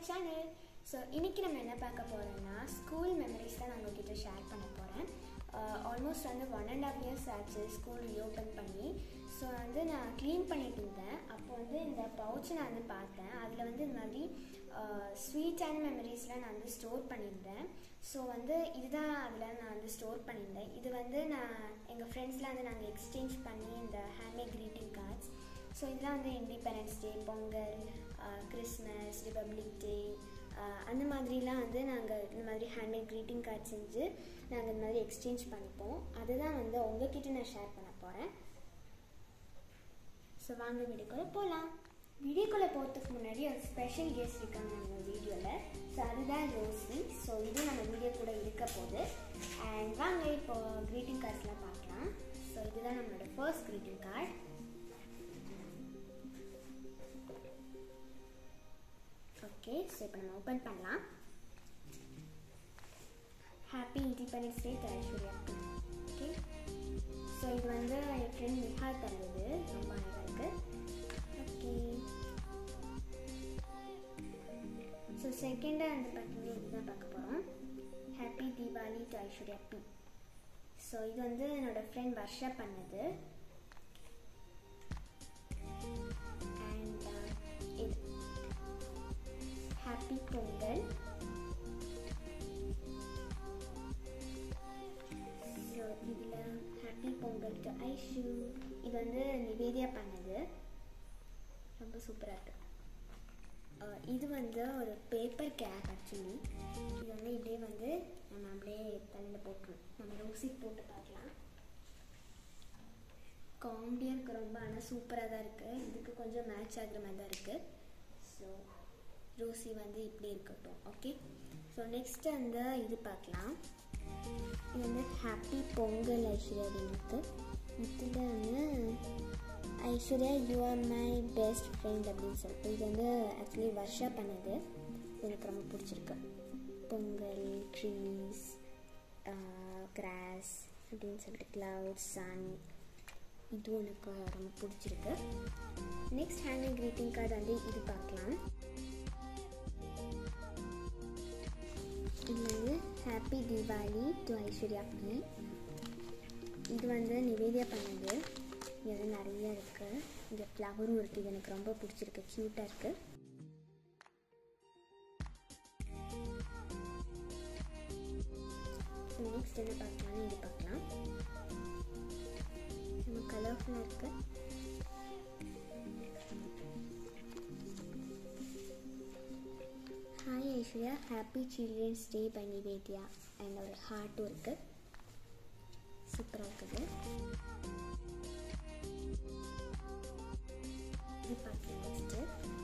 Channel so இன்றைக்கி நம்ம என்ன பார்க்க போகிறோம்னா ஸ்கூல் மெமரிஸ் தான் நான் உங்ககிட்ட ஷேர் பண்ண போகிறேன் ஆல்மோஸ்ட் வந்து ஒன் அண்ட் ஆஃப் இயர்ஸ் ஆச்சு ஸ்கூல் ரீஓப்பன் பண்ணி ஸோ வந்து நான் க்ளீன் பண்ணிட்டு இருந்தேன் அப்போ வந்து இந்த பவுச்சை நான் வந்து பார்த்தேன் அதில் வந்து இந்த மாதிரி ஸ்வீட்டான மெமரிஸ்லாம் நான் வந்து ஸ்டோர் பண்ணியிருந்தேன் ஸோ வந்து இதுதான் அதில் நான் வந்து ஸ்டோர் பண்ணியிருந்தேன் இது வந்து நான் எங்கள் ஃப்ரெண்ட்ஸ்லாம் வந்து நாங்கள் எக்ஸ்சேஞ்ச் பண்ணி இந்த ஹேண்ட்மேட் க்ரீட்டிங் கார்ட்ஸ் ஸோ இதெல்லாம் வந்து Independence Day Pongal Christmas Republic Day அந்த மாதிரிலாம் வந்து நாங்கள் இந்த மாதிரி ஹேண்ட்மேட் க்ரீட்டிங் கார்ட் செஞ்சு நாங்கள் இந்த மாதிரி எக்ஸ்சேஞ்ச் பண்ணிப்போம் அதுதான் வந்து உங்ககிட்ட நான் ஷேர் பண்ண போகிறேன் ஸோ வாங்க வீடியோக்குள்ளே போகலாம் வீடியோக்குள்ளே போகிறதுக்கு முன்னாடி ஒரு ஸ்பெஷல் கெஸ்ட் இருக்காங்க நம்ம வீடியோவில் ஸோ அதுதான் ரோசி ஸோ இது நம்ம வீடியோ கூட இருக்க போகுது அண்ட் வாங்க இப்போ க்ரீட்டிங் கார்ட்ஸ்லாம் பார்க்கலாம் ஸோ இதுதான் நம்மளோட first greeting card okay so இப்போ நம்ம ஓப்பன் பண்ணலாம் happy Independence Day Aishwarya okay so இது வந்து என் ஃப்ரெண்ட் நிஹா தந்தது ரொம்ப அழகாக இருக்குது ஓகே ஸோ செகண்டாக வந்து பார்த்தீங்கன்னா இதுதான் பார்க்க போகிறோம் happy Deepavali to Aishwarya B so இது வந்து என்னோடய ஃப்ரெண்ட் வர்ஷா பண்ணது அண்ட் இது ஹாப்பி பொங்கல் ஸோ இதில் ஹாப்பி பொங்கல் டு ஐஷு இது வந்து நிவேதியா பண்ணது ரொம்ப சூப்பராக இருக்கு இது வந்து ஒரு பேப்பர் கேப் ஆக்சுவலி இது வந்து இப்படியே வந்து நம்ம அப்படியே தண்ணியில் போட்டுரும் நம்ம ரோசி போட்டு பார்க்கலாம் காமெடியாக இருக்குது ரொம்ப ஆனால் சூப்பராக தான் இருக்குது இதுக்கு கொஞ்சம் மேட்ச் ஆகுற மாதிரி தான் இருக்குது ஸோ ரோசி வந்து இப்படி இருக்கட்டும் ஓகே ஸோ நெக்ஸ்ட் அந்த இது பார்க்கலாம் இது வந்து ஹாப்பி பொங்கல் ஐஸ்வர்யா அப்படின்னு இதில் வந்து Aishwarya you are my best friend அப்படின்னு சொல்லிட்டு இது வந்து ஆக்சுவலி வர்ஷா பண்ணது எனக்கு ரொம்ப பிடிச்சிருக்கு பொங்கல் ட்ரீஸ் கிராஸ் அப்படின்னு சொல்லிட்டு க்ளவுட்ஸ் சன் இதுவும் எனக்கு ரொம்ப பிடிச்சிருக்கு நெக்ஸ்ட் ஹேண்ட் க்ரீட்டிங் கார்டு வந்து இது பார்க்கலாம் இது வந்து happy Deepavali to Aishwarya B இது வந்து நிவேதியா பண்ணது இது வந்து நிறைய இருக்குது இங்கே ஃப்ளவரும் இருக்குது இது எனக்கு ரொம்ப பிடிச்சிருக்கு க்யூட்டாக இருக்குது நெக்ஸ்ட் என்ன பார்க்கலாம்னு இது பார்க்கலாம் நம்ம கலர்ஃபுல்லாக இருக்குது hi Aishwarya happy children's day by Nivedhiya and ஒரு ஹார்ட்டும் இருக்குது சூப்பராக இருக்குது இது பார்க்கலாம் நெக்ஸ்ட்டு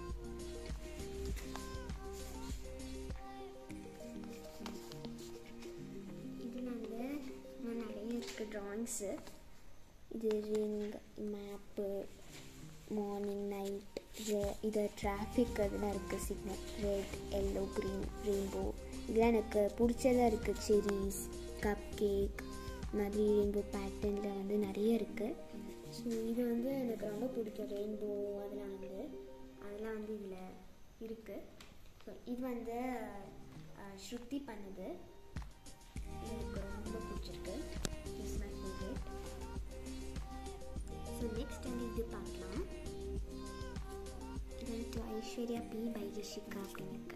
இதில் வந்து இன்னும் நிறைய இருக்குது ட்ராயிங்ஸு இது ரிங் மேப்பு மார்னிங் நைட் இது டிராஃபிக் அதெல்லாம் இருக்குது signal red yellow green rainbow இதெல்லாம் எனக்கு பிடிச்சதாக இருக்குது செரிஸ் கப் கேக் மாதிரி ரெயின்போ பேட்டர்னில் வந்து நிறைய இருக்குது ஸோ இது வந்து எனக்கு ரொம்ப பிடிக்கும் ரெயின்போ அதெல்லாம் வந்து அதெல்லாம் வந்து இதில் இருக்குது ஸோ இது வந்து ஸ்ருதி பண்ணது இது எனக்கு ரொம்ப பிடிச்சிருக்கு is my favourite so next வந்து இது பார்க்கலாம் இது வந்து ஐஸ்வர்யா பி பை ஜெஷிகா அப்படின்னு இருக்கு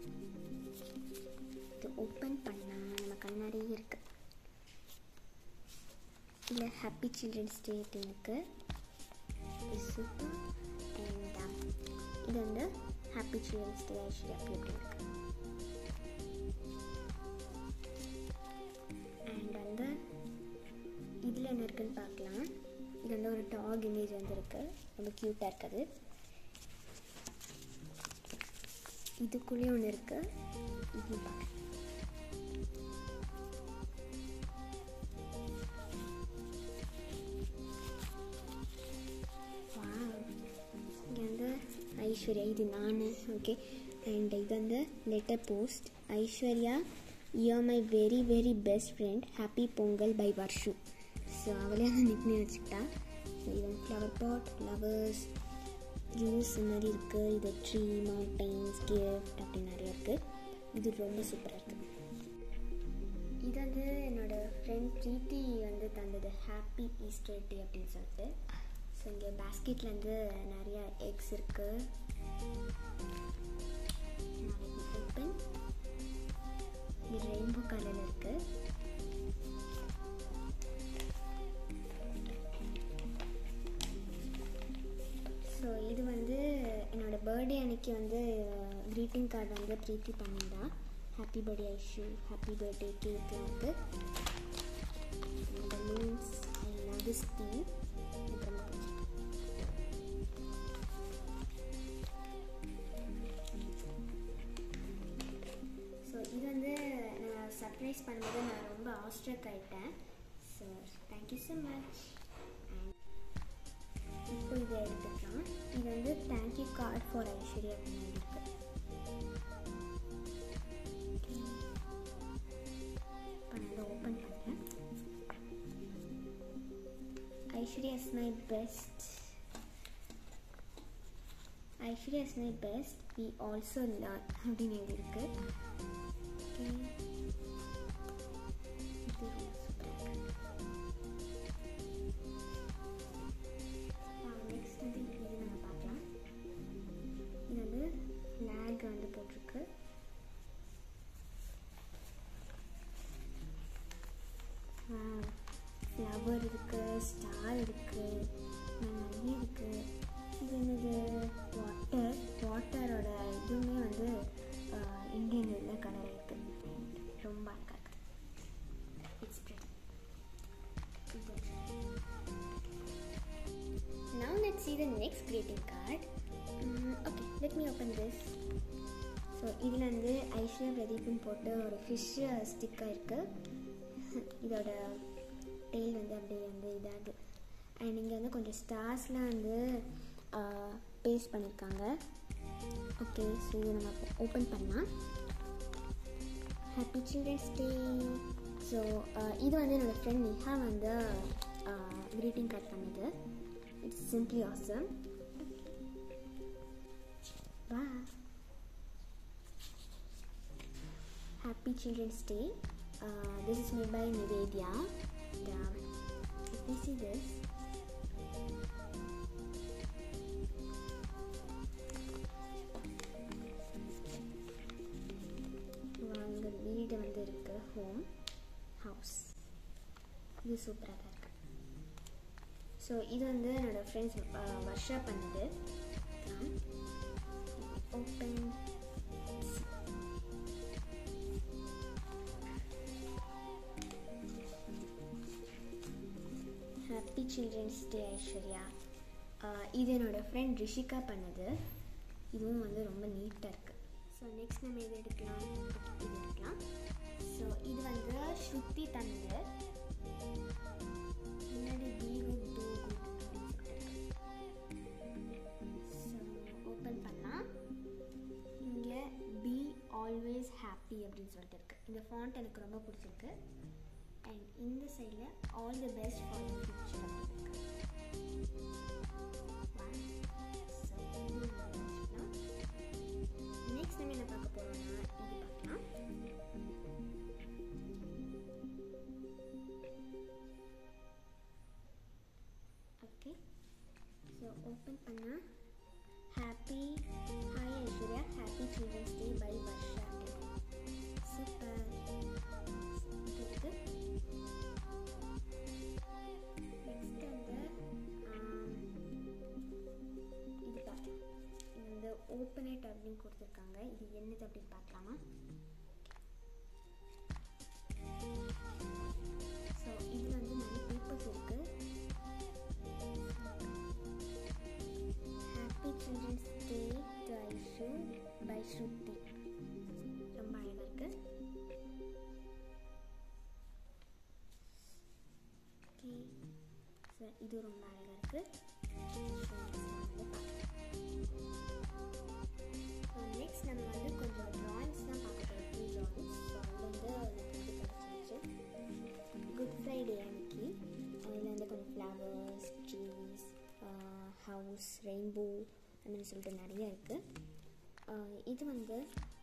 இது ஓப்பன் பண்ணால் நம்ம கண்ணாடியே இருக்கு இல்லை ஹாப்பி சில்ட்ரன்ஸ் டே அப்படின்னு இருக்கு இது சூப்பர் அண்ட் இது வந்து happy children's day Aishwarya B அப்படின்னு இருக்கு அண்ட் வந்து இதில் என்ன இருக்குன்னு பார்க்கலாம் இது வந்து ஒரு டாக் இமேஜ் வந்துருக்கு ரொம்ப க்யூட்டாக இருக்குது இதுக்குள்ளேயும் ஒன்று இருக்குது இது பார்க்கலாம் இங்கே வந்து ஐஸ்வர்யா இது நான் ஓகே அண்ட் இது வந்து letter post Aishwarya you are my very very best friend happy Pongal by Varshu so அவளே அந்த நிக்னே வச்சுக்கிட்டா ஸோ இது வந்து ஃப்ளவர் பாட் ஃப்ளவர்ஸ் ஜூஸ் மாதிரி இருக்குது இது ட்ரீ மவுண்டைன்ஸ் கிஃப்ட் அப்படி நிறைய இருக்குது இது ரொம்ப சூப்பராக இருக்குது இது வந்து என்னோடய ஃப்ரெண்ட் ப்ரீத்தி வந்து தந்தது ஹாப்பி ஈஸ்டர் டே அப்படின்னு சொல்லிட்டு ஸோ இங்கே பேஸ்கெட்லேருந்து நிறைய எக்ஸ் இருக்குது ஓப்பன் இது ரெயின்போ கலரில் இருக்குது ஸோ இது வந்து என்னோடய பர்த்டே அன்னைக்கு வந்து க்ரீட்டிங் கார்டு வந்து ப்ரீத்தி பண்ணியிருந்தா happy birthday Aishu happy birthday cake வந்து பலூன்ஸ் ஐ லவ் திஸ் டீ அப்புறமா ஸோ இது வந்து நான் சர்ப்ரைஸ் பண்ணும்போது நான் ரொம்ப ஆஸ்ட்ரக் ஆகிட்டேன் so thank you so much and இப்போ இதை எடுத்துக்கலாம் இது வந்து தேங்க்யூ கார்ட் ஃபார் ஐஸ்வர்யா அப்படின்னு இருக்கு இப்போ நான் இதை ஓப்பன் பண்ணுறேன் Aishwarya is my best Aishwarya is my best we also learn அப்படின்னு எழுதியிருக்கு ஓகே இது ரொம்ப சூப்பராக இருக்கு நெக்ஸ்ட் வந்து இது நம்ம பார்க்கலாம் இது வந்து லேக் வந்து போட்டிருக்கு ஃப்ளவர் இருக்குது ஸ்டார் இருக்குது நிறைய இருக்குது இது என்னது வாட்டர் வாட்டரோட இதுவுமே வந்து இந்தியன் இதில் கலர் இருக்குது ரொம்ப அழகாக இருக்குது it's Now let's see the next greeting card. Um, okay, let me open this. So இதில் வந்து ஐஸ்வர்யா பிரதீப்னு போட்டு ஒரு ஃபிஷ் ஸ்டிக்காக இருக்குது இதோட டெய்ல் வந்து அப்படியே வந்து இதாகுது அண்ட் இங்கே வந்து கொஞ்சம் ஸ்டார்ஸ்லாம் வந்து பேஸ்ட் பண்ணியிருக்காங்க ஓகே ஸோ இது நம்ம ஓப்பன் பண்ணலாம் ஹாப்பி சில்ட்ரன்ஸ் டே ஸோ இது வந்து என்னோடய ஃப்ரெண்ட் நிஹா வந்து க்ரீட்டிங் கார்ட் பண்ணது இட்ஸ் சிம்பிளி ஆசம் வா Happy Children's Day. Uh, this is made by Nivedya. Yeah. If you see this, வாங்க வீடு வந்து இருக்கு ஹோம் ஹவுஸ் இது சூப்பராக தான் இருக்கு ஸோ இது வந்து என்னோடய ஃப்ரெண்ட்ஸ் வர்ஷா பண்ணது open happy children's day Aishwarya இது என்னோடய ஃப்ரெண்ட் ரிஷிகா பண்ணது இதுவும் வந்து ரொம்ப நீட்டாக இருக்குது ஸோ நெக்ஸ்ட் நம்ம இது எடுக்கலாம் இது எடுக்கலாம் ஸோ இது வந்து ஸ்ருதி தந்தது முன்னாடி be good do good so open பண்ணால் இங்கே பி ஆல்வேஸ் ஹாப்பி அப்படின்னு சொல்லிட்டு இருக்கு இந்த ஃபாண்ட் எனக்கு ரொம்ப பிடிச்சிருக்கு அண்ட் இந்த சைடில் all the best for you future அப்படின்னு இருக்கு நெக்ஸ்ட் நம்ம என்ன பார்க்க போகிறோம்னா இது பார்க்கலாம் ஓகே ஸோ ஓப்பன் பண்ணால் happy hi Aishwarya happy children's day by Varsha super இது இருக்கு நெக்ஸ்ட் வந்து ஆம், இது பார்க்கலாம் இது வந்து ஓப்பன் இட் அப்படின்னு கொடுத்துருக்காங்க இது என்னது அப்படின்னு பார்க்கலாமா ஸோ இதில் வந்து நிறைய பேப்பர்ஸ் இருக்கு happy children's day to Aishu by Shruthi ரொம்ப அழகாக இருக்கு ஓகே ஸோ இது ரொம்ப அழகாக இருக்கு நெக்ஸ்ட் நம்ம வந்து கொஞ்சம் ட்ராயிங்ஸ் தான் பார்க்க போகிறோம் ஃப்ரீ ட்ராயிங்ஸ் ஸோ அதில் வந்து எனக்கு வந்து கிடச்சிருச்சு குட் ஃப்ரைடே அன்னைக்கு அதில் வந்து கொஞ்சம் ஃப்ளவர்ஸ் ட்ரீஸ் ஹவுஸ் ரெயின்போ அப்படின்னு சொல்லிட்டு நிறைய இருக்குது இது வந்து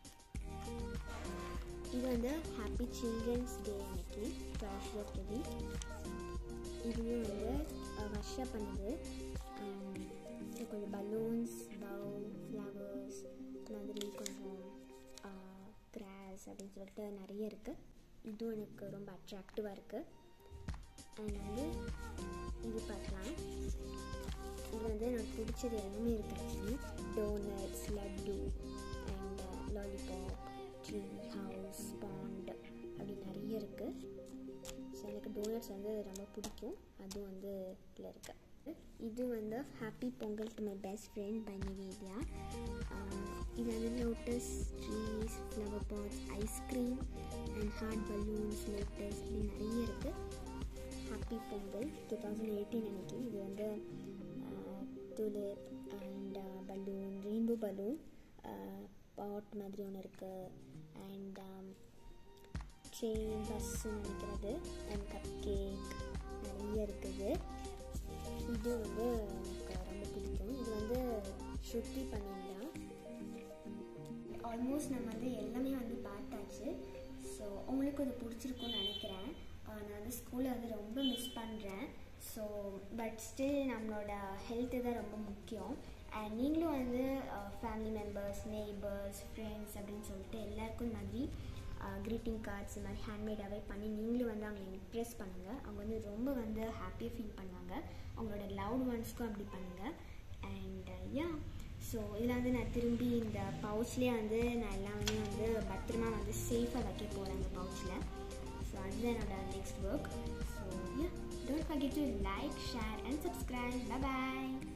இது வந்து ஹாப்பி சில்ட்ரன்ஸ் டே அன்னைக்கு ஜாஷுவா டெடி இதுவும் வந்து அஹ், வர்ஷா பண்ணுது ஆம், இது கொஞ்சம் பலூன்ஸ் பவு ஃப்ளவர்ஸ் மாதிரி கொஞ்சம் கிராஸ் அப்படின்னு சொல்லிட்டு நிறைய இருக்குது இதுவும் எனக்கு ரொம்ப அட்ராக்டிவாக இருக்குது அண்ட் வந்து இது பார்க்கலாம் இது வந்து எனக்கு பிடிச்சது எல்லாமே இருக்குது actually donuts laddu and lollipop tree house pond அப்படி நிறைய இருக்குது ஸோ எனக்கு டோனட்ஸ் வந்து ரொம்ப பிடிக்கும் அதுவும் வந்து இதில் இருக்கு இது வந்து happy Pongal to my best friend by Nivedhiya இது வந்து lotus trees flower pots ice cream and heart balloons lotus இப்படி நிறைய இருக்குது happy Pongal two thousand eighteen அன்னைக்கு இது வந்து tulip and balloon rainbow balloon pot மாதிரி ஒன்று இருக்குது அண்ட் ட்ரெயின் பஸ்ஸு நினைக்கிறது அண்ட் கப் கேக் நிறைய இருக்குது இது வந்து எனக்கு ரொம்ப பிடிக்கும் இது வந்து ஸ்ருதி பண்ணியிருந்தா ஆல்மோஸ்ட் நம்ம வந்து எல்லாமே வந்து பார்த்தாச்சு ஸோ உங்களுக்கு இது பிடிச்சிருக்கும்னு நினைக்கிறேன் ஆஹ் நான் வந்து ஸ்கூலை வந்து ரொம்ப மிஸ் பண்ணுறேன் ஸோ பட் ஸ்டில் நம்மளோட ஹெல்த்து தான் ரொம்ப முக்கியம் அண்ட் நீங்களும் வந்து ஃபேமிலி மெம்பர்ஸ் நெய்பர்ஸ் ஃப்ரெண்ட்ஸ் அப்படின்னு சொல்லிட்டு எல்லாருக்கும் இந்த மாதிரி க்ரீட்டிங் கார்ட்ஸ் இந்த மாதிரி ஹேண்ட்மேடாகவே பண்ணி நீங்களும் வந்து அவங்களை இம்ப்ரெஸ் பண்ணுங்கள் அவங்க வந்து ரொம்ப வந்து ஹாப்பியாக ஃபீல் பண்ணுவாங்க அவங்களோட லவ்ட் ஒன்ஸ்க்கும் அப்படி பண்ணுங்கள் அண்ட் யா ஸோ இதில் வந்து நான் திரும்பி இந்த பவுச்லேயே வந்து நான் எல்லாமே வந்து பத்திரமா வந்து சேஃபாக வைக்க போகிறேன் இந்த பவுச்சில் ஸோ அதுதான் என்னோட next work so yeah don't forget to like share and subscribe bye bye